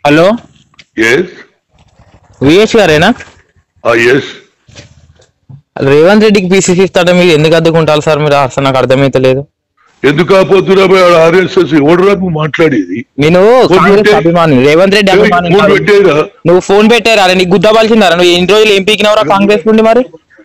Hello yes VS గారేనా yes Revanth రెడ్డికి PCC ఇస్తాడే మీరు ఎందుకు అద్దుకుంటారు సార్ మీరు అసలు నాకు అర్థమైతే లేదు ఎందుకు కాకపోతున్నా ఆర్ఎస్ఎస్ ఎవడరా నువ్వు మాట్లాడేది నేను ఫోన్ కాంగ్రెస్ పెట్టే. అభిమాని రేవంత్ రెడ్డి అభిమాని ఫోన్ కాదు. పెట్టేరా నువ్వు ఫోన్ పెట్టారా అరే నీకు గుద్దవలసిందారా నువ్వు ఎన్ని రోజులు ఏం పీకినవరా కాంగ్రెస్ నుండి మరి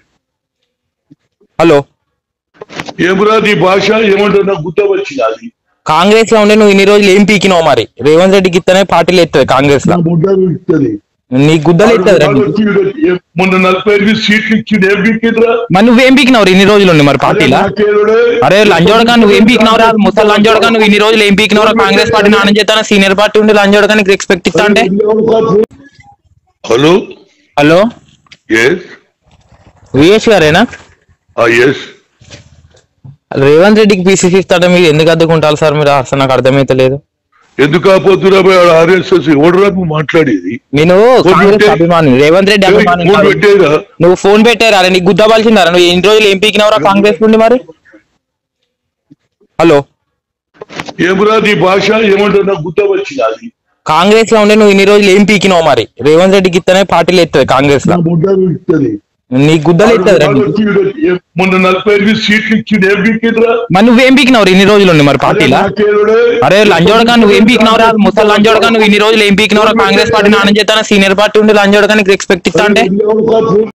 హలో ఏమరా నీ భాష ఏమంటారు నాకు గుర్త వచ్చింది అది కాంగ్రెస్ లో ఉండి నువ్వు ఇన్ని రోజులు ఏం పీకినావు మరి రేవంత్ రెడ్డికి ఇస్తేనే పార్టీలు ఎత్తాయి కాంగ్రెస్ నా లో ముద్ద ఇస్తుంది నీ గుద్దలు ఎత్తది మొన్న నలభై ఎనిమిది సీట్లు ఇచ్చింది ఏం పీకిందిరా మరి నువ్వేం పీకినావు ఇన్ని రోజులు ఉండి మరి పార్టీలా అరే లంజోడగా నువ్వు ఏం పీకినవరా ముసలి లంజోడగా నువ్వు ఇన్ని రోజులు ఏం పీకినవరా కాంగ్రెస్ పార్టీ నాన్న చేస్తాను సీనియర్ పార్టీ ఉండి లంజోడగా నీకు రెస్పెక్ట్ ఇస్తా అంటే హలో హలో ఎస్ విఎస్ గారేనా ఎస్ రేవంత్ రెడ్డికి పీసీసీ ఇస్తాడే మీరు ఎందుకు అద్దుకుంటారు సార్ మీరు అసలు నాకు అర్థమైతే లేదు ఎందుకు కాకపోతున్నా ఆర్ఎస్ఎస్ ఎవడరా నువ్వు మాట్లాడేది నేను ఫోన్ కాంగ్రెస్ పెట్టే. అభిమాని రేవంత్ రెడ్డి అభిమాని ఫోన్ కాదు. పెట్టేరా నువ్వు ఫోన్ పెట్టారా అరే నీకు గుద్దవలసిందారా నువ్వు ఎన్ని రోజులు ఏం పీకినవరా కాంగ్రెస్ నుండి మరి హలో ఏమరా నీ భాష ఏమంటారు నాకు గుర్త వచ్చింది అది కాంగ్రెస్ లో ఉండి నువ్వు ఇన్ని రోజులు ఏం పీకినావు మరి రేవంత్ రెడ్డికి ఇస్తేనే పార్టీలు ఎత్తాయి కాంగ్రెస్ నా లో ముద్ద ఇస్తుంది నీ గుద్దలు ఎత్తది మొన్న నలభై ఎనిమిది సీట్లు ఇచ్చింది ఏం పీకిందిరా మరి నువ్వేం పీకినావు ఇన్ని రోజులు ఉండి మరి పార్టీలా అరే లంజోడగా నువ్వు ఏం పీకినవరా ముసలి లంజోడగా నువ్వు ఇన్ని రోజులు ఏం పీకినవరా కాంగ్రెస్ పార్టీ నాన్న చేస్తాను సీనియర్ పార్టీ ఉండి లంజోడగా నీకు రెస్పెక్ట్ ఇస్తా అంటే